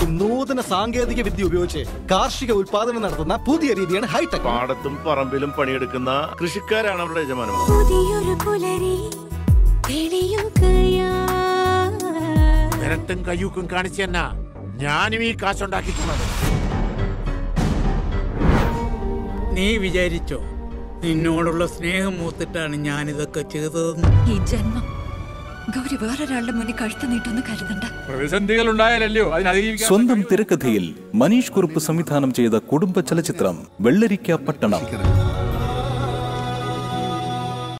നൂതന സാങ്കേതിക വിദ്യ ഉപയോഗിച്ച് കാർഷിക ഉൽപാദനം നടത്തുന്ന പുതിയ രീതിയാണ് ഹൈടെക് പാടത്തും പറമ്പിലും പണിയെടുക്കുന്ന കൃഷിക്കാരാണ് അവരുടെ യജമാനന്മാർ പുതിയൊരു പുലരി തെളിയുകയാ വിരട്ടും കയ്യൂക്കും കാണിച്ചു തന്നെ ഞാനും ഈ കാശുണ്ടാക്കിയിട്ടുള്ളത് നീ വിചാരിച്ചോ നിന്നോടുള്ള സ്നേഹം മൂത്തിട്ടാണ് ഞാനിതൊക്കെ ചെയ്തതെന്ന് ഈ ജന്മം ഗൗരി വേറൊരാളുടെ മുന്നിൽ കഴുത്ത് നീട്ടുമെന്ന് കരുതണ്ട പ്രതിസന്ധികൾ ഉണ്ടായാലല്ലയോ അതിനതിജീവിക്കാൻ സ്വന്തം തിരക്കഥയിൽ മനീഷ് കുറുപ്പ് സംവിധാനം ചെയ്ത കുടുംബ ചലച്ചിത്രം വെള്ളരിക്ക പട്ടണം